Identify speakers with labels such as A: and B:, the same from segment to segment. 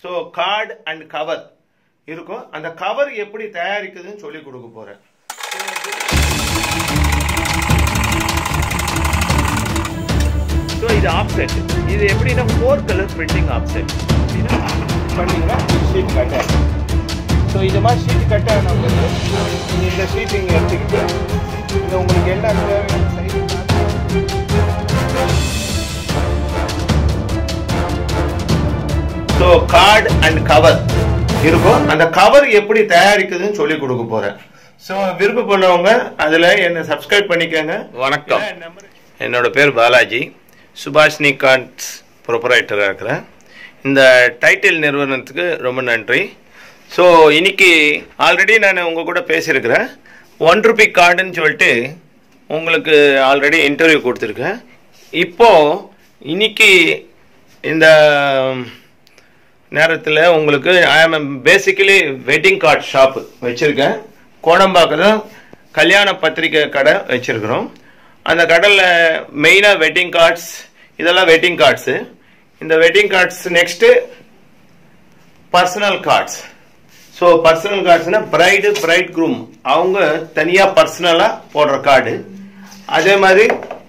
A: So card and cover இருக்கும் அந்த cover எப்படி தயாரிக்குதுன்னு சொல்லி கொடுக்க போறேன் ஸோ இது ஆப்செட் இது எப்படின்னா ஃபோர் கலர் பிரிண்டிங் ஆப்செட் அப்படின்னா
B: பண்ணீங்கன்னா ஷீட் கட் ஆகும் ஸோ இது மாதிரி ஷீட் கட் ஆகணும் இந்த ஷீட் இங்கே எடுத்துக்கிட்டு இது உங்களுக்கு என்ன தேவையான size
A: so card and cover இருக்கும் அந்த கவர் எப்படி தயாரிக்குதுன்னு சொல்லி கொடுக்க போறேன் ஸோ விருப்பப்பட்டவங்க அதில் என்னை சப்ஸ்கிரைப் பண்ணிக்கோங்க
C: வணக்கம்
A: இல்ல, number-
C: என்னோட பேர் பாலாஜி சுபாஷினி கார்ட்ஸ் ப்ரொப்பரைட்டராக இருக்கிறேன் இந்த டைட்டில் நிறுவனத்துக்கு ரொம்ப நன்றி ஸோ இன்னைக்கு ஆல்ரெடி நான் உங்கள் கூட பேசியிருக்கிறேன் ஒன் ருபி கார்டுன்னு சொல்லிட்டு உங்களுக்கு ஆல்ரெடி இன்டர்வியூ கொடுத்துருக்கேன் இப்போது இன்னைக்கு இந்த நேரத்தில் உங்களுக்கு ஐ ஆம் பேசிக்கலி வெட்டிங் கார்டு ஷாப் வச்சுருக்கேன் கோடம்பாக்கத்தில் கல்யாண பத்திரிக்கை கடை வச்சுருக்குறோம் அந்த கடையில் மெயினாக வெட்டிங் கார்ட்ஸ் இதெல்லாம் வெட்டிங் கார்ட்ஸு இந்த wedding cards next personal cards so personal கார்ட்ஸ்னா பிரைடு பிரைட் க்ரூம் அவங்க தனியாக பர்சனலாக போடுற கார்டு அதே மாதிரி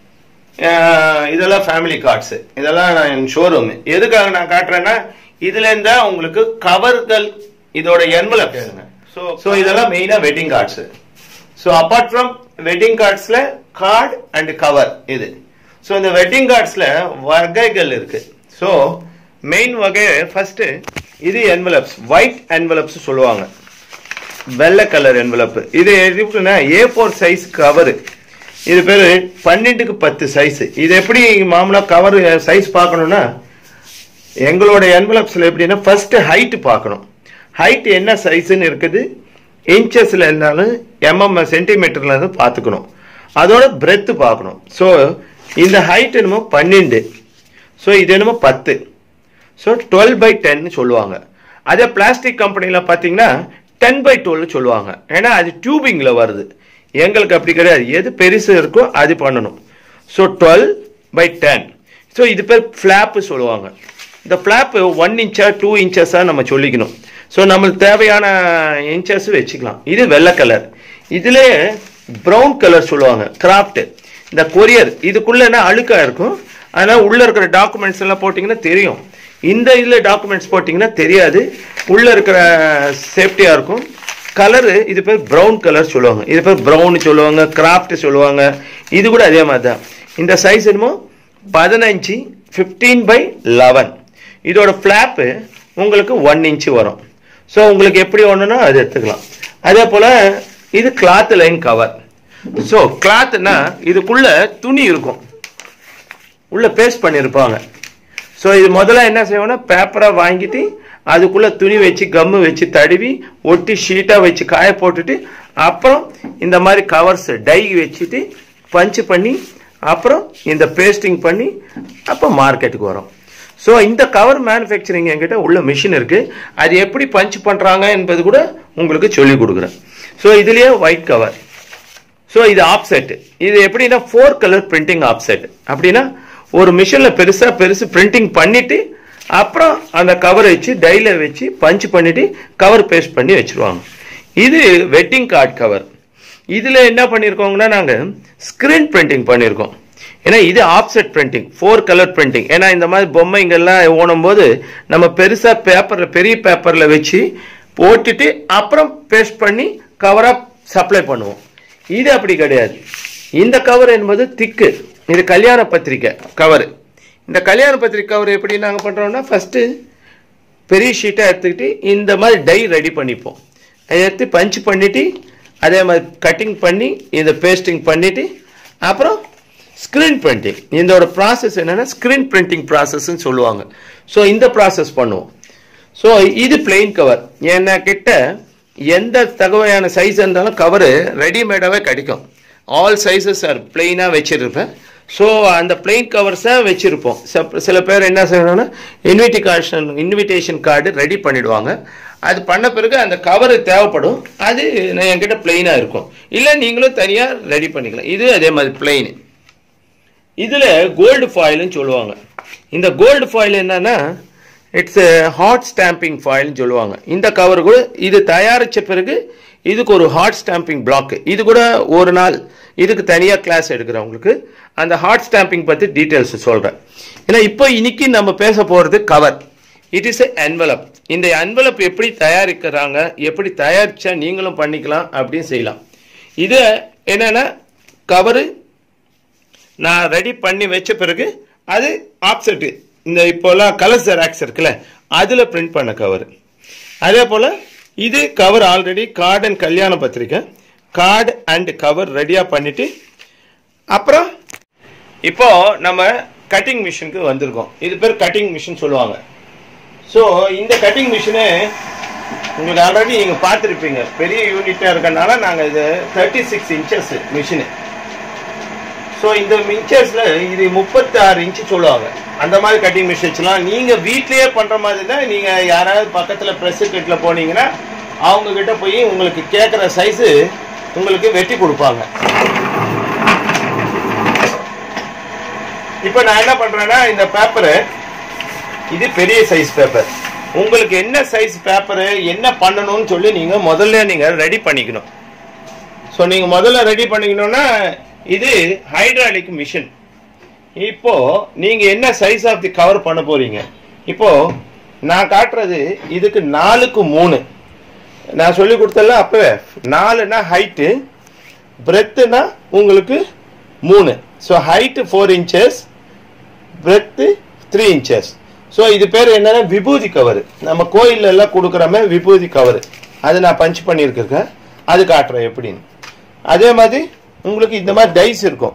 C: அஹ், இதெல்லாம் ஃபேமிலி கார்ட்ஸ் இதெல்லாம் நான் ஷோரூம் எதுக்காக நான் காட்டுறேன்னா இதுல இருந்தா உங்களுக்கு கவர்கள் இதோட என்வலப் ஸோ ஸோ இதெல்லாம் மெயினாக wedding cards so apart from wedding கார்ட்ஸ்ல கார்டு அண்ட் கவர் இது ஸோ இந்த வெட்டிங் கார்ட்ஸ்ல வகைகள் இருக்கு ஸோ மெயின் வகை ஃபர்ஸ்ட் இது என்வலப்ஸ் ஒயிட் என்வலப்ஸ் சொல்லுவாங்க வெள்ளை கலர் என்வலப் இது எப்படின்னா ஏ ஃபோர் சைஸ் கவர் இது பேர் பன்னெண்டுக்கு பத்து சைஸ் இது எப்படி மாமூலா கவர் சைஸ் பார்க்கணும்னா எங்களோட என்வலப்ஸில் எப்படின்னா ஃபர்ஸ்ட் ஹைட் பார்க்கணும் ஹைட் என்ன சைஸ்ன்னு இருக்குது இன்ச்சஸில் இருந்தாலும் எம்எம் சென்டிமீட்டர்ல இருந்து பார்த்துக்கணும் அதோட பிரெத்து பார்க்கணும் ஸோ இந்த ஹைட் என்னமோ பன்னெண்டு ஸோ இது என்னமோ பத்து ஸோ டுவெல் பை டென்னு சொல்லுவாங்க அதே பிளாஸ்டிக் கம்பெனியில் பார்த்தீங்கன்னா டென் பை டுவெல் சொல்லுவாங்க ஏன்னா அது டியூபிங்கில் வருது எங்களுக்கு அப்படி கிடையாது எது பெருசு இருக்கோ அது பண்ணணும் so twelve by ten so இது பேர் ஃப்ளாப்பு சொல்லுவாங்க இந்த ஃப்ளாப்பு ஒன் இன்ச்சா டூ இன்ச்சஸாக நம்ம சொல்லிக்கணும் ஸோ நம்மளுக்கு தேவையான இன்ச்சஸ் வச்சுக்கலாம் இது வெள்ளை கலர் இதுலே ப்ரௌன் கலர் சொல்லுவாங்க கிராஃப்ட் இந்த கொரியர் இதுக்குள்ளனா அழுக்கா இருக்கும் அதனால் உள்ளே இருக்கிற டாக்குமெண்ட்ஸ் எல்லாம் போட்டிங்கன்னா தெரியும் இந்த இதில் டாக்குமெண்ட்ஸ் போட்டிங்கன்னா தெரியாது உள்ளே இருக்கிற சேஃப்டியாக இருக்கும் கலரு இது பேர் ப்ரௌன் கலர் சொல்லுவாங்க இது பேர் ப்ரௌன் சொல்லுவாங்க கிராஃப்ட் சொல்லுவாங்க இது கூட அதே மாதிரி தான் இந்த சைஸ் என்னமோ பதினஞ்சு ஃபிஃப்டீன் பை லெவன் இதோட ஃப்ளாப்பு உங்களுக்கு ஒன் இன்ச்சு வரும் ஸோ உங்களுக்கு எப்படி ஒன்றுனா அது எடுத்துக்கலாம் அதே போல் இது கிளாத் லைன் கவர் ஸோ கிளாத்னா இதுக்குள்ள துணி இருக்கும் உள்ள பேஸ்ட் பண்ணியிருப்பாங்க ஸோ இது முதல்ல என்ன செய்வோம்னா பேப்பரை வாங்கிட்டு அதுக்குள்ள துணி வச்சு கம்மு வச்சு தடவி ஒட்டி ஷீட்டாக வச்சு காய போட்டுட்டு அப்புறம் இந்த மாதிரி கவர்ஸ் டை வச்சுட்டு பஞ்ச் பண்ணி அப்புறம் இந்த பேஸ்டிங் பண்ணி அப்போ மார்க்கெட்டுக்கு வரும் ஸோ இந்த கவர் மேனுஃபேக்சரிங் என்கிட்ட உள்ள மிஷின் இருக்கு அது எப்படி பஞ்ச் பண்ணுறாங்க என்பது கூட உங்களுக்கு சொல்லி கொடுக்குறேன் ஸோ இதுலேயே ஒயிட் கவர் ஸோ இது ஆப்செட் இது எப்படின்னா ஃபோர் கலர் பிரிண்டிங் ஆப்செட் அப்படின்னா ஒரு மிஷினில் பெருசாக பெருசு பிரிண்டிங் பண்ணிட்டு அப்புறம் அந்த கவர் வச்சு டைல வச்சு பஞ்ச் பண்ணிட்டு கவர் பேஸ்ட் பண்ணி வச்சிருவாங்க இது வெட்டிங் கார்டு கவர் இதில் என்ன பண்ணியிருக்கோங்கன்னா நாங்கள் ஸ்க்ரீன் பிரிண்டிங் பண்ணியிருக்கோம் ஏன்னா இது offset printing four colour printing ஏன்னா இந்த மாதிரி பொம்மைங்கள்லாம் ஓணும் போது நம்ம பெருசாக பேப்பரில் பெரிய பேப்பரில் வச்சு போட்டுட்டு அப்புறம் பேஸ்ட் பண்ணி கவராக சப்ளை பண்ணுவோம் இது அப்படி கிடையாது இந்த கவர் என்பது திக்கு இது கல்யாண பத்திரிக்கை கவர் இந்த கல்யாண பத்திரிக்கை கவர் எப்படி நாங்கள் பண்ணுறோம்னா ஃபஸ்ட்டு பெரிய ஷீட்டாக எடுத்துக்கிட்டு இந்த மாதிரி டை ரெடி பண்ணிப்போம் அதை எடுத்து பஞ்ச் பண்ணிட்டு அதே மாதிரி கட்டிங் பண்ணி இந்த பேஸ்டிங் பண்ணிட்டு அப்புறம் ஸ்க்ரீன் பிரிண்டிங் இதோட ப்ராசஸ் என்னன்னா ஸ்க்ரீன் பிரிண்டிங் ப்ராசஸ்ன்னு சொல்லுவாங்க ஸோ இந்த ப்ராசஸ் பண்ணுவோம் ஸோ இது பிளெயின் கவர் என்ன கிட்ட எந்த தகவையான சைஸ் இருந்தாலும் கவரு ரெடிமேடாகவே கிடைக்கும் ஆல் சைஸஸ் ஆர் பிளெயினாக வச்சிருப்பேன் ஸோ அந்த பிளெயின் கவர்ஸை வச்சுருப்போம் சில பேர் என்ன செய்யணும்னா இன்விடேஷன் இன்விடேஷன் கார்டு ரெடி பண்ணிடுவாங்க அது பண்ண பிறகு அந்த கவர் தேவைப்படும் அது நான் என்கிட்ட பிளெயினாக இருக்கும் இல்லை நீங்களும் தனியாக ரெடி பண்ணிக்கலாம் இது அதே மாதிரி பிளெயின் இதில் கோல்டு ஃபாயில்னு சொல்லுவாங்க இந்த கோல்டு ஃபாயில் என்னன்னா இட்ஸ் ஹாட் ஸ்டாம்பிங் ஃபாயில்னு சொல்லுவாங்க இந்த கவர் கூட இது தயாரித்த பிறகு இதுக்கு ஒரு ஹாட் ஸ்டாம்பிங் பிளாக் இது கூட ஒரு நாள் இதுக்கு தனியாக கிளாஸ் எடுக்கிறவங்களுக்கு அந்த ஹாட் ஸ்டாம்பிங் பற்றி டீட்டெயில்ஸ் சொல்கிறேன் ஏன்னா இப்போ இன்னைக்கு நம்ம பேச போகிறது cover it is a envelope இந்த envelope எப்படி தயாரிக்கிறாங்க எப்படி தயாரிச்சா நீங்களும் பண்ணிக்கலாம் அப்படின்னு செய்யலாம் இது என்னன்னா கவரு நான் ரெடி பண்ணி வச்ச பிறகு அது ஆப்செட்டு இந்த இப்போலாம் கலர் ஜெராக்ஸ் இருக்குல்ல அதில் பிரிண்ட் பண்ண கவர் அதே போல் இது கவர் ஆல்ரெடி கார்டு அண்ட் கல்யாண பத்திரிக்கை கார்டு அண்ட் கவர் ரெடியாக பண்ணிட்டு அப்புறம் இப்போ நம்ம கட்டிங் மிஷினுக்கு வந்திருக்கோம் இது பேர் கட்டிங் மிஷின் சொல்லுவாங்க ஸோ இந்த கட்டிங் மிஷினு உங்களுக்கு ஆல்ரெடி நீங்கள் பார்த்துருப்பீங்க பெரிய யூனிட்டாக இருக்கறனால நாங்கள் இது thirty six inches machine so இந்த இன்ச்சஸில் இது முப்பத்தி ஆறு இன்ச்சு சொல்லுவாங்க அந்த மாதிரி கட்டிங் மிஷின்ஸ்லாம் நீங்கள் வீட்லேயே பண்ணுற மாதிரி தான் நீங்கள் யாராவது பக்கத்தில் ப்ரெஸ் கிட்ட போனீங்கன்னா அவங்க கிட்ட போய் உங்களுக்கு கேட்குற சைஸு உங்களுக்கு வெட்டி கொடுப்பாங்க இப்போ நான் என்ன பண்ணுறேன்னா இந்த பேப்பரு இது பெரிய சைஸ் பேப்பர் உங்களுக்கு என்ன சைஸ் பேப்பரு என்ன பண்ணணும்னு சொல்லி நீங்கள் முதல்ல நீங்கள் ரெடி பண்ணிக்கணும் ஸோ நீங்கள் முதல்ல ரெடி பண்ணிக்கணும்னா இது ஹைட்ராலிக் மிஷின் இப்போ நீங்க என்ன சைஸ் ஆஃப் தி கவர் பண்ண போறீங்க இப்போ நான் காட்டுறது இதுக்கு நாலுக்கு மூணு நான் சொல்லி கொடுத்தல அப்பவே நாலுனா ஹைட்டு பிரெத்துனா உங்களுக்கு மூணு so height four inches breadth three inches so இது பேர் என்னன்னா விபூதி கவர் நம்ம கோயில்ல எல்லாம் கொடுக்குற மாதிரி விபூதி கவர் அது நான் பஞ்ச் பண்ணியிருக்கேன் அது காட்டுறேன் எப்படின்னு அதே மாதிரி உங்களுக்கு இந்த மாதிரி டைஸ் இருக்கும்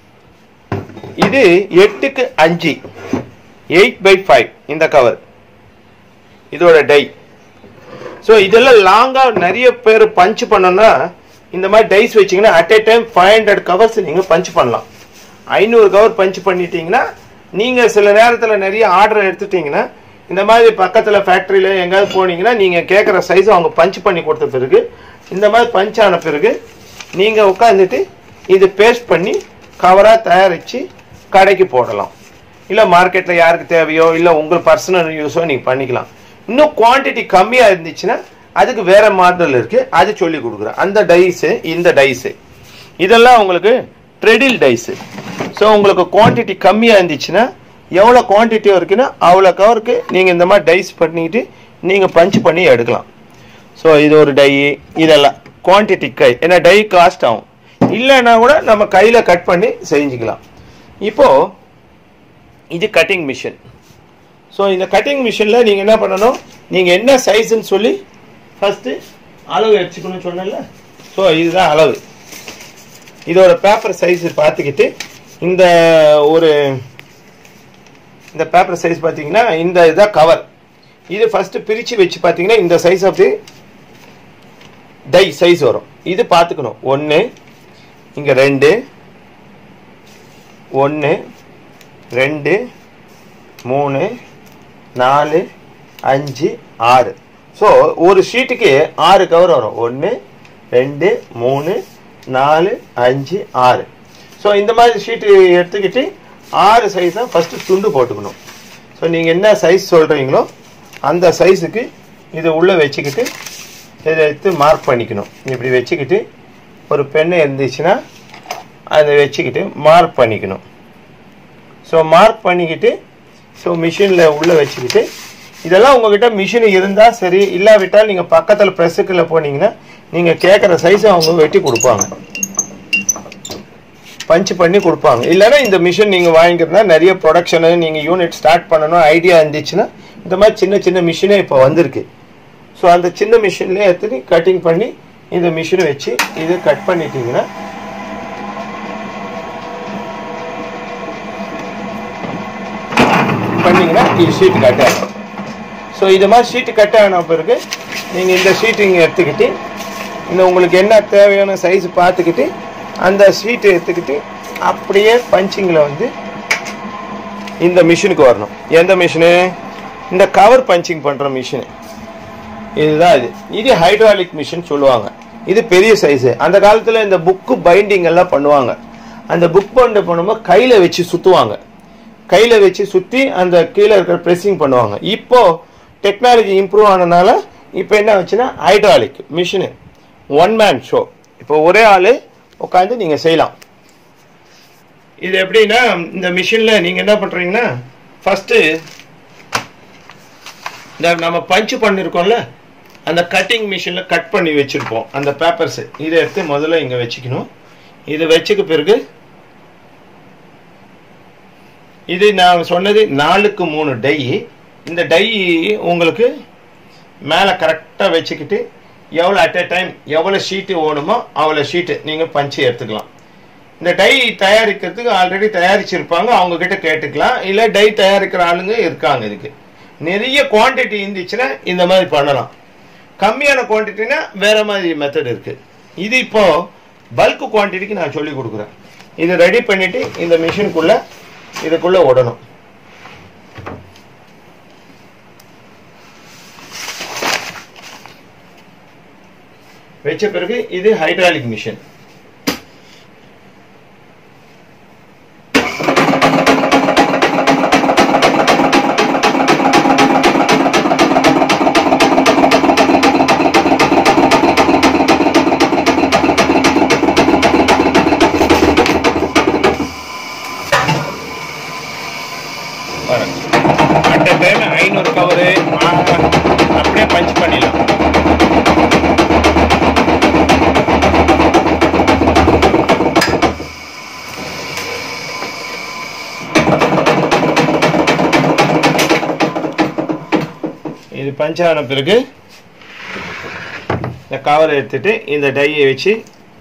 C: இது எட்டுக்கு அஞ்சு எயிட் பை ஃபைவ் இந்த கவர் இதோட டை ஸோ இதெல்லாம் லாங்காக நிறைய பேர் பஞ்ச் பண்ணோம்னா இந்த மாதிரி டைஸ் வச்சிங்கன்னா at a time five hundred covers நீங்கள் பஞ்ச் பண்ணலாம் ஐநூறு கவர் பஞ்ச் பண்ணிட்டீங்கன்னா நீங்கள் சில நேரத்தில் நிறைய ஆர்டர் எடுத்துட்டீங்கன்னா இந்த மாதிரி பக்கத்தில் ஃபேக்ட்ரியில் எங்கேயாவது போனீங்கன்னா நீங்கள் கேட்குற சைஸ் அவங்க பஞ்ச் பண்ணி கொடுத்த பிறகு இந்த மாதிரி பஞ்ச் ஆன பிறகு நீங்கள் உட்காந்துட்டு இது பேஸ்ட் பண்ணி கவராக தயாரித்து கடைக்கு போடலாம் இல்லை மார்க்கெட்டில் யாருக்கு தேவையோ இல்லை உங்கள் பர்சனல் யூஸோ நீங்கள் பண்ணிக்கலாம் இன்னும் குவான்டிட்டி கம்மியாக இருந்துச்சுன்னா அதுக்கு வேற மாடல் இருக்கு அது சொல்லி கொடுக்குறேன் அந்த டைஸு இந்த டைஸு இதெல்லாம் உங்களுக்கு ட்ரெடில் டைஸு ஸோ உங்களுக்கு குவான்டிட்டி கம்மியாக இருந்துச்சுன்னா எவ்வளோ குவான்டிட்டி இருக்குன்னா அவ்வளோ கவருக்கு நீங்கள் இந்த மாதிரி டைஸ் பண்ணிட்டு நீங்கள் பஞ்ச் பண்ணி எடுக்கலாம் ஸோ இது ஒரு டை இதெல்லாம் குவான்டிட்டி கை ஏன்னா டை காஸ்ட் ஆகும் இல்லைன்னா கூட நம்ம கையில் கட் பண்ணி செஞ்சுக்கலாம் இப்போ இது கட்டிங் மிஷின் ஸோ இந்த கட்டிங் மிஷினில் நீங்கள் என்ன பண்ணணும் நீங்கள் என்ன சைஸ்ன்னு சொல்லி ஃபஸ்ட்டு அளவு எடுத்துக்கணும்னு சொன்னல ஸோ இதுதான் அளவு இதோட பேப்பர் சைஸ் பார்த்துக்கிட்டு இந்த ஒரு இந்த பேப்பர் சைஸ் பார்த்தீங்கன்னா இந்த இதான் கவர் இது ஃபஸ்ட்டு பிரித்து வச்சு பார்த்தீங்கன்னா இந்த size of the die size வரும் இது பார்த்துக்கணும் ஒன்று இங்கே ரெண்டு ஒன்று ரெண்டு மூணு நாலு அஞ்சு ஆறு ஸோ ஒரு ஷீட்டுக்கு ஆறு கவர் வரும் ஒன்று ரெண்டு மூணு நாலு அஞ்சு ஆறு ஸோ இந்த மாதிரி ஷீட்டு எடுத்துக்கிட்டு ஆறு சைஸாக ஃபஸ்ட்டு துண்டு போட்டுக்கணும் ஸோ நீங்கள் என்ன சைஸ் சொல்கிறீங்களோ அந்த சைஸுக்கு இதை உள்ளே வச்சுக்கிட்டு இதை எடுத்து மார்க் பண்ணிக்கணும் இப்படி வச்சுக்கிட்டு ஒரு பெண்ணு இருந்துச்சுன்னா அதை வச்சுக்கிட்டு மார்க் பண்ணிக்கணும் ஸோ மார்க் பண்ணிக்கிட்டு ஸோ மிஷினில் உள்ளே வச்சுக்கிட்டு இதெல்லாம் உங்ககிட்ட மிஷின் இருந்தால் சரி இல்லாவிட்டால் நீங்கள் பக்கத்தில் ப்ரெஸ்ஸுக்குள்ள போனீங்கன்னா நீங்கள் கேட்குற சைஸை அவங்க வெட்டி கொடுப்பாங்க பஞ்ச் பண்ணி கொடுப்பாங்க இல்லைன்னா இந்த மிஷின் நீங்கள் வாங்கிக்கிறதா நிறைய ப்ரொடக்ஷனு நீங்கள் யூனிட் ஸ்டார்ட் பண்ணணும் ஐடியா இருந்துச்சுன்னா இந்த மாதிரி சின்ன சின்ன மிஷினே இப்போ வந்திருக்கு ஸோ அந்த சின்ன மிஷின்லேயே எடுத்துட்டு கட்டிங் பண்ணி இந்த மிஷினை வச்சு இது கட் பண்ணிட்டீங்கன்னா பண்ணீங்கன்னா இது ஷீட் கட் ஆகும் ஸோ இது மாதிரி ஷீட்டு கட் ஆன பிறகு நீங்கள் இந்த ஷீட் இங்கே எடுத்துக்கிட்டு இந்த உங்களுக்கு என்ன தேவையான சைஸ் பார்த்துக்கிட்டு அந்த ஷீட்டை எடுத்துக்கிட்டு அப்படியே பஞ்சிங்கில் வந்து இந்த மிஷினுக்கு வரணும் எந்த மிஷினு இந்த கவர் பஞ்சிங் பண்ணுற மிஷினு இதுதான் இது இது ஹைட்ராலிக் மிஷின் சொல்லுவாங்க இது பெரிய சைஸு அந்த காலத்தில் இந்த புக்கு பைண்டிங் எல்லாம் பண்ணுவாங்க அந்த புக் பைண்ட் பண்ணும்போது கையில் வச்சு சுற்றுவாங்க கையில் வச்சு சுற்றி அந்த கீழே இருக்கிற ப்ரெஸ்ஸிங் பண்ணுவாங்க இப்போ டெக்னாலஜி இம்ப்ரூவ் ஆனதுனால இப்போ என்ன வச்சுன்னா hydraulic machine one man so இப்போ ஒரே ஆள் உட்காந்து நீங்கள் செய்யலாம் இது எப்படின்னா இந்த மிஷினில் நீங்கள் என்ன பண்ணுறீங்கன்னா ஃபஸ்ட்டு இந்த நம்ம பஞ்சு பண்ணியிருக்கோம்ல அந்த கட்டிங் மிஷினில் கட் பண்ணி வச்சுருப்போம் அந்த பேப்பர்ஸு இதை எடுத்து முதல்ல இங்கே வச்சுக்கணும் இதை வச்சுக்க பிறகு இது நான் சொன்னது நாலுக்கு மூணு டை இந்த டை உங்களுக்கு மேலே கரெக்டாக வச்சுக்கிட்டு எவ்வளோ அட் a டைம் எவ்வளோ ஷீட்டு ஓடுமோ அவ்வளோ ஷீட்டு நீங்கள் பஞ்சு எடுத்துக்கலாம் இந்த டை தயாரிக்கிறதுக்கு ஆல்ரெடி தயாரிச்சிருப்பாங்க அவங்க கிட்ட கேட்டுக்கலாம் இல்லை டை தயாரிக்கிற ஆளுங்க இருக்காங்க இதுக்கு நிறைய குவாண்டிட்டி இருந்துச்சுன்னா இந்த மாதிரி பண்ணலாம் கம்மியான குவான்டிட்டினா வேற மாதிரி மெத்தட் இருக்கு இது இப்போ பல்க் குவான்டிட்டிக்கு நான் சொல்லி கொடுக்குறேன் இது ரெடி பண்ணிட்டு இந்த மிஷினுக்குள்ள இதுக்குள்ள ஓடணும் வச்ச பிறகு இது ஹைட்ராலிக் மிஷின் அட் டைம் ஐநூறு கவரு அப்படியே பஞ்ச் பண்ணிடலாம் இது பஞ்ச் ஆன பிறகு இந்த கவரை எடுத்துட்டு இந்த டையை வச்சு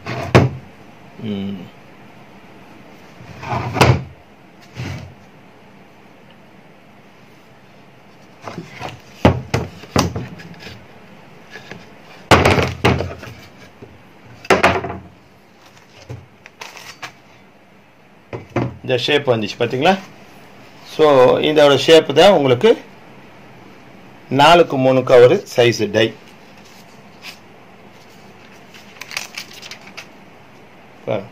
C: ம், இந்த ஷேப் வந்துச்சு பார்த்தீங்களா ஸோ இதோட ஷேப் தான் உங்களுக்கு நாலுக்கு மூணு கவர் சைஸ் டை பாருங்க.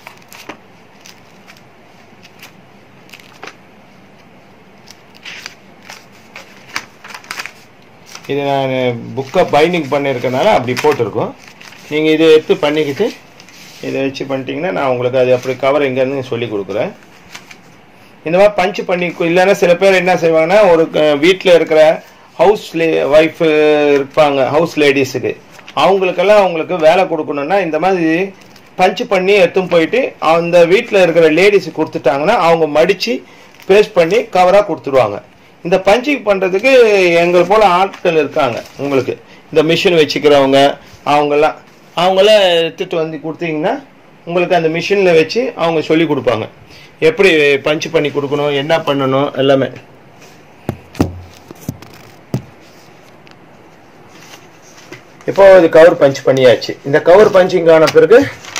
C: இது நான் புக்கை பைண்டிங் பண்ணியிருக்கனால அப்படி போட்டிருக்கோம் நீங்கள் இதை எடுத்து பண்ணிக்கிட்டு இதை வச்சு பண்ணிட்டீங்கன்னா நான் உங்களுக்கு அது அப்படி கவர் எங்கேருந்து சொல்லி கொடுக்குறேன் இந்த மாதிரி பஞ்சு பண்ணி இல்லைன்னா சில பேர் என்ன செய்வாங்கன்னா ஒரு வீட்டில் இருக்கிற ஹவுஸ் லே ஒய்ஃப் இருப்பாங்க ஹவுஸ் லேடிஸுக்கு அவங்களுக்கெல்லாம் அவங்களுக்கு வேலை கொடுக்கணும்னா இந்த மாதிரி பஞ்சு பண்ணி எடுத்துன்னு போயிட்டு அந்த வீட்டில் இருக்கிற லேடிஸுக்கு கொடுத்துட்டாங்கன்னா அவங்க மடித்து பேஸ்ட் பண்ணி கவராக கொடுத்துருவாங்க இந்த பஞ்சிங் பண்ணுறதுக்கு எங்களை போல ஆட்கள் இருக்காங்க உங்களுக்கு இந்த மிஷின் வச்சுக்கிறவங்க அவங்கெல்லாம் அவங்களாம் எடுத்துட்டு வந்து கொடுத்தீங்கன்னா உங்களுக்கு அந்த மிஷினில் வச்சு அவங்க சொல்லி கொடுப்பாங்க எப்படி பஞ்ச் பண்ணி கொடுக்கணும் என்ன பண்ணணும் எல்லாமே இப்போ இது கவர் பஞ்ச் பண்ணியாச்சு இந்த கவர் பஞ்சிங் ஆன பிறகு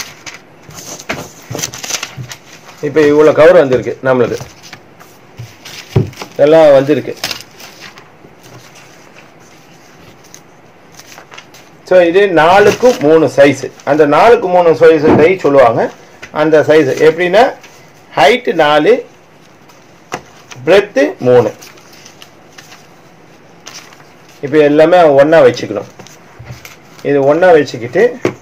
C: இப்போ இவ்வளோ கவர் வந்திருக்கு நம்மளுக்கு எல்லாம் வந்திருக்கு ஸோ இது நாலுக்கு மூணு சைஸு அந்த நாலுக்கு மூணு சைஸ் டை சொல்லுவாங்க அந்த சைஸ் எப்படின்னா ஹைட்டு நாலு பிரெத்து மூணு இப்போ எல்லாமே ஒன்றா வச்சுக்கணும் இது ஒன்றா வச்சுக்கிட்டு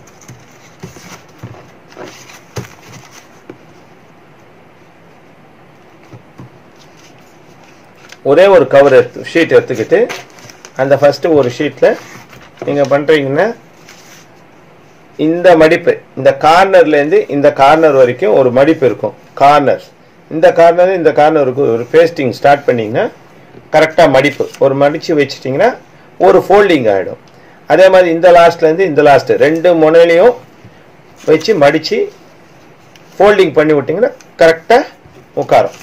C: ஒரே ஒரு கவர் எடுத்து ஷீட் எடுத்துக்கிட்டு அந்த ஃபஸ்ட்டு ஒரு ஷீட்டில் நீங்கள் பண்ணுறீங்கன்னா இந்த மடிப்பு இந்த கார்னர்லேருந்து இந்த கார்னர் வரைக்கும் ஒரு மடிப்பு இருக்கும் கார்னர் இந்த கார்னர் இந்த கார்னருக்கு ஒரு பேஸ்டிங் ஸ்டார்ட் பண்ணிங்கன்னா கரெக்டாக மடிப்பு ஒரு மடித்து வச்சிட்டிங்கன்னா ஒரு ஃபோல்டிங் ஆகிடும் அதே மாதிரி இந்த லாஸ்ட்லேருந்து இந்த லாஸ்ட்டு ரெண்டு முனையிலையும் வச்சு மடித்து ஃபோல்டிங் பண்ணி விட்டிங்கன்னா கரெக்டாக உட்காரும்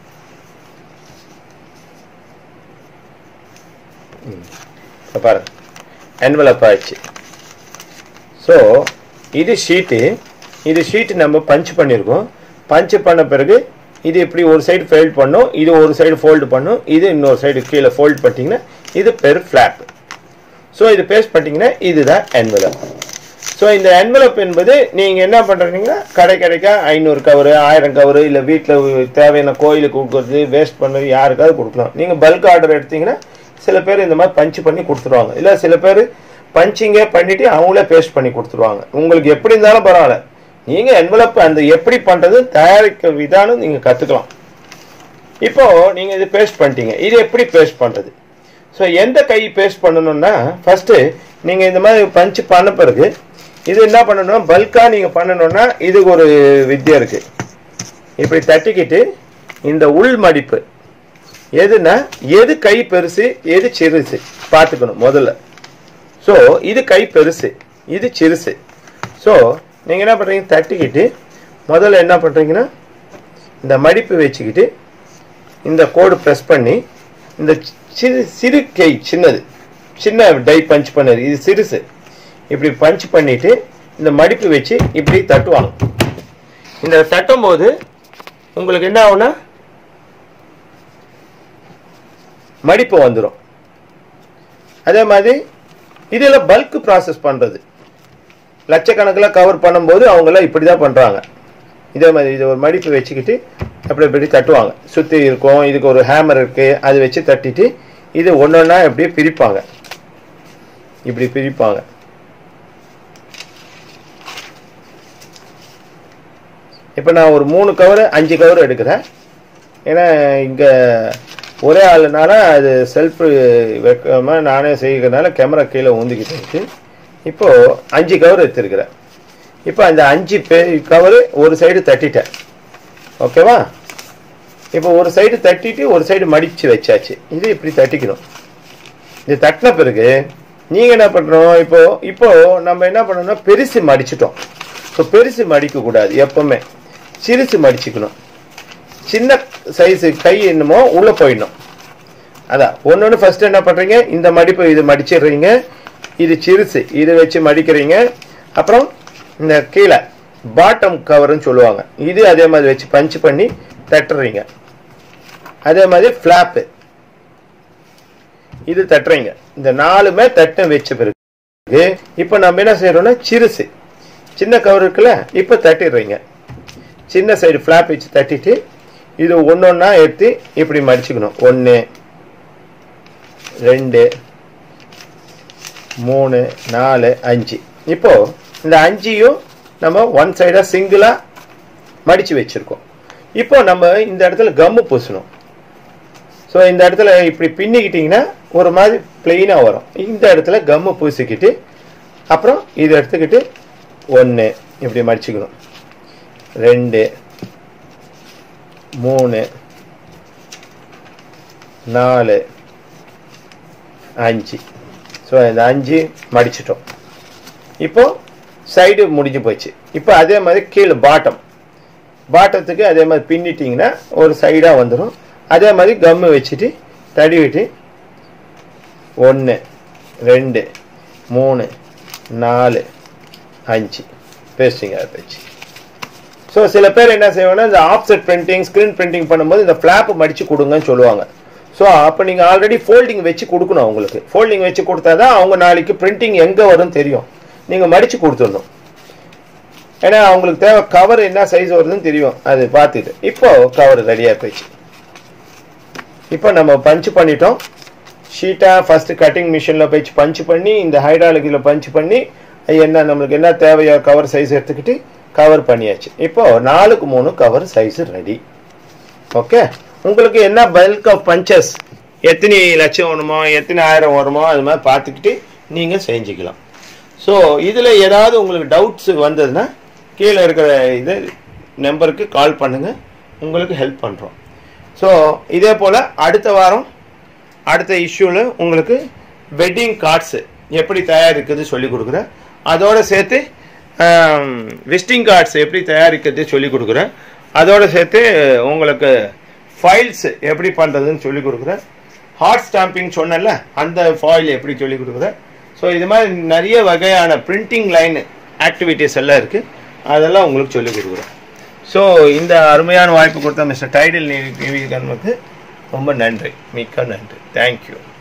C: இப்போ பாருங்க என்வலப் ஆயிடுச்சு ஸோ இது ஷீட்டு இது ஷீட்டு நம்ம பஞ்ச் பண்ணியிருக்கோம் பஞ்ச் பண்ண பிறகு இது இப்படி ஒரு சைடு ஃபோல்ட் பண்ணும் இது ஒரு சைடு ஃபோல்டு பண்ணும் இது இன்னொரு சைடு கீழே ஃபோல்ட் பண்ணிட்டீங்கன்னா இது பெர் ஃப்ளாப் ஸோ இது பேஸ்ட் பண்ணிட்டீங்கன்னா இதுதான் என்வலப்
B: ஸோ இந்த என்வலப் என்பது நீங்கள் என்ன பண்ணுறீங்கன்னா கடை கடைக்கா ஐநூறு கவரு ஆயிரம் கவரு இல்லை வீட்டில் தேவையான கோயிலுக்கு கொடுக்குறது வேஸ்ட் பண்ணது யாருக்காவது கொடுக்கலாம் நீங்கள் பல்க் ஆர்டர் எடுத்தீங்கன்னா சில பேர் இந்த மாதிரி பஞ்ச் பண்ணி கொடுத்துருவாங்க இல்லை சில பேர் பஞ்சிங்கே பண்ணிட்டு அவங்களே பேஸ்ட் பண்ணி கொடுத்துருவாங்க உங்களுக்கு எப்படி இருந்தாலும் பரவாயில்ல நீங்கள் என்வலப் அந்த எப்படி பண்ணுறது தயாரிக்க விதானம் நீங்கள் கற்றுக்கலாம் இப்போ நீங்கள் இது பேஸ்ட் பண்ணிட்டீங்க இது எப்படி பேஸ்ட் பண்ணுறது ஸோ எந்த கை பேஸ்ட் பண்ணணும்னா ஃபஸ்ட்டு நீங்கள் இந்த மாதிரி பஞ்ச் பண்ண பிறகு இது என்ன பண்ணணும்னா பல்காக நீங்கள் பண்ணணும்னா இதுக்கு ஒரு வித்தியை இருக்குது இப்படி தட்டிக்கிட்டு இந்த உள் மடிப்பு எதுனா எது கை பெருசு எது சிறுசு பார்த்துக்கணும் முதல்ல ஸோ இது கை பெருசு இது சிறுசு ஸோ நீங்கள் என்ன பண்ணுறீங்க தட்டிக்கிட்டு முதல்ல என்ன பண்ணுறீங்கன்னா இந்த மடிப்பு வச்சுக்கிட்டு இந்த கோடு ப்ரெஸ் பண்ணி இந்த சிறு சிறு கை சின்னது சின்ன டை பஞ்ச் பண்ணது இது சிறுசு இப்படி பஞ்ச் பண்ணிட்டு இந்த மடிப்பு வச்சு இப்படி தட்டுவாங்க இந்த தட்டும் போது உங்களுக்கு என்ன ஆகும்னா மடிப்பு வந்துடும் அதே மாதிரி இதில் பல்க் ப்ராசஸ் பண்ணுறது லட்சக்கணக்கில் கவர் பண்ணும்போது அவங்களாம் இப்படி தான் பண்ணுறாங்க இதே மாதிரி இது ஒரு மடிப்பு வச்சுக்கிட்டு அப்படி இப்படி தட்டுவாங்க சுற்றி இருக்கும் இதுக்கு ஒரு ஹேமர் இருக்குது அது வச்சு தட்டிட்டு இது ஒன்று ஒன்றா அப்படியே பிரிப்பாங்க இப்படி பிரிப்பாங்க இப்போ நான் ஒரு மூணு கவர் அஞ்சு கவர் எடுக்கிறேன் ஏன்னா இங்கே ஒரே ஆளுனால அது செல்ஃப் வைக்காம நானே செய்கிறதுனால கேமரா கீழே ஊந்திக்கிட்டு இருக்கு இப்போது அஞ்சு கவர் எடுத்துருக்கிறேன் இப்போ அந்த அஞ்சு பே கவரு ஒரு சைடு தட்டிட்டேன் ஓகேவா இப்போ ஒரு சைடு தட்டிட்டு ஒரு சைடு மடித்து வச்சாச்சு இது இப்படி தட்டிக்கணும் இது தட்டின பிறகு நீங்கள் என்ன பண்ணுறோம் இப்போ இப்போ நம்ம என்ன பண்ணணும்னா பெருசு மடிச்சிட்டோம் ஸோ பெருசு மடிக்கக்கூடாது எப்பவுமே சிறுசு மடிச்சுக்கணும் சின்ன சைஸு கை என்னமோ உள்ளே போயிடணும் அதான் ஒன்று ஒன்று ஃபஸ்ட்டு என்ன பண்ணுறீங்க இந்த மடிப்பு இது மடிச்சிடுறீங்க இது சிறுசு இது வச்சு மடிக்கிறீங்க அப்புறம் இந்த கீழே பாட்டம் கவர்னு சொல்லுவாங்க இது அதே மாதிரி வச்சு பஞ்ச் பண்ணி தட்டுறீங்க அதே மாதிரி ஃப்ளாப்பு இது தட்டுறீங்க இந்த நாலுமே தட்டை வச்ச பிறகு இப்போ நம்ம என்ன செய்யறோம்னா சிறுசு சின்ன கவர் இருக்குல்ல இப்போ தட்டிடுறீங்க சின்ன சைடு ஃப்ளாப் வச்சு தட்டிட்டு இது ஒன்று ஒன்றா எடுத்து இப்படி மடிச்சுக்கணும் ஒன்று ரெண்டு மூணு நாலு அஞ்சு இப்போ இந்த அஞ்சையும் நம்ம ஒன் சைடாக சிங்கிளாக மடித்து வச்சுருக்கோம் இப்போ நம்ம இந்த இடத்துல கம்மு பூசணும் ஸோ இந்த இடத்துல இப்படி பின்னிக்கிட்டிங்கன்னா ஒரு மாதிரி பிளெயினாக வரும் இந்த இடத்துல கம்மு பூசிக்கிட்டு அப்புறம் இதை எடுத்துக்கிட்டு ஒன்று இப்படி மடிச்சுக்கணும் ரெண்டு மூணு நாலு அஞ்சு ஸோ இந்த அஞ்சு மடிச்சிட்டோம் இப்போ சைடு முடிஞ்சு போச்சு இப்போ அதே மாதிரி கீழே பாட்டம் பாட்டத்துக்கு அதே மாதிரி பின்னிட்டிங்கன்னா ஒரு சைடாக வந்துடும் அதே மாதிரி கம்மு வச்சுட்டு தடிவிட்டு ஒன்று ரெண்டு மூணு நாலு அஞ்சு பேஸ்டிங் அதை வச்சு ஸோ சில பேர் என்ன செய்வாங்கன்னா இந்த ஆஃப்செட் பிரிண்டிங் ஸ்க்ரீன் பிரிண்டிங் பண்ணும்போது இந்த ஃப்ளாப் மடித்து கொடுங்கன்னு சொல்லுவாங்க ஸோ அப்போ நீங்கள் ஆல்ரெடி ஃபோல்டிங் வச்சு கொடுக்கணும் அவங்களுக்கு ஃபோல்டிங் வச்சு கொடுத்தா தான் அவங்க நாளைக்கு பிரிண்டிங் எங்கே வரும்னு தெரியும் நீங்கள் மடித்து கொடுத்துடணும் ஏன்னா அவங்களுக்கு தேவை கவர் என்ன சைஸ் வருதுன்னு தெரியும் அது பார்த்துட்டு இப்போ கவர் ரெடியாக போயிடுச்சு இப்போ நம்ம பஞ்ச் பண்ணிட்டோம் ஷீட்டாக ஃபஸ்ட்டு கட்டிங் மிஷினில் போய் பஞ்ச் பண்ணி இந்த ஹைட்ராலஜியில் பஞ்ச் பண்ணி அது என்ன நம்மளுக்கு என்ன தேவையோ கவர் சைஸ் எடுத்துக்கிட்டு கவர் பண்ணியாச்சு இப்போ நாலுக்கு மூணு கவர் சைஸ் ரெடி ஓகே உங்களுக்கு என்ன பல்க் ஆஃப் பஞ்சஸ் எத்தனை லட்சம் வருமோ எத்தனை ஆயிரம் வருமோ அது மாதிரி பார்த்துக்கிட்டு நீங்கள் செஞ்சுக்கலாம் ஸோ இதில் ஏதாவது உங்களுக்கு டவுட்ஸ் வந்ததுன்னா கீழே இருக்கிற இது நம்பருக்கு கால் பண்ணுங்கள் உங்களுக்கு ஹெல்ப் பண்ணுறோம் ஸோ இதே போல் அடுத்த வாரம் அடுத்த இஷ்யூவில் உங்களுக்கு வெட்டிங் கார்ட்ஸு எப்படி தயாரிக்கிறது சொல்லி கொடுக்குறேன் அதோட சேர்த்து விசிட்டிங் கார்ட்ஸ் எப்படி தயாரிக்கிறது சொல்லி கொடுக்குறேன் அதோட சேர்த்து உங்களுக்கு ஃபைல்ஸ் எப்படி பண்ணுறதுன்னு சொல்லி கொடுக்குறேன் ஹாட் ஸ்டாம்பிங் சொன்னேன்ல அந்த ஃபாயில் எப்படி சொல்லி கொடுக்குறேன் ஸோ இது மாதிரி நிறைய வகையான பிரிண்டிங் லைன் ஆக்டிவிட்டீஸ் எல்லாம் இருக்குது அதெல்லாம் உங்களுக்கு சொல்லி கொடுக்குறேன் ஸோ இந்த அருமையான வாய்ப்பு கொடுத்த மிஸ்டர் டைடில் நிவிகனுக்கு ரொம்ப நன்றி மிக்க நன்றி தேங்க்யூ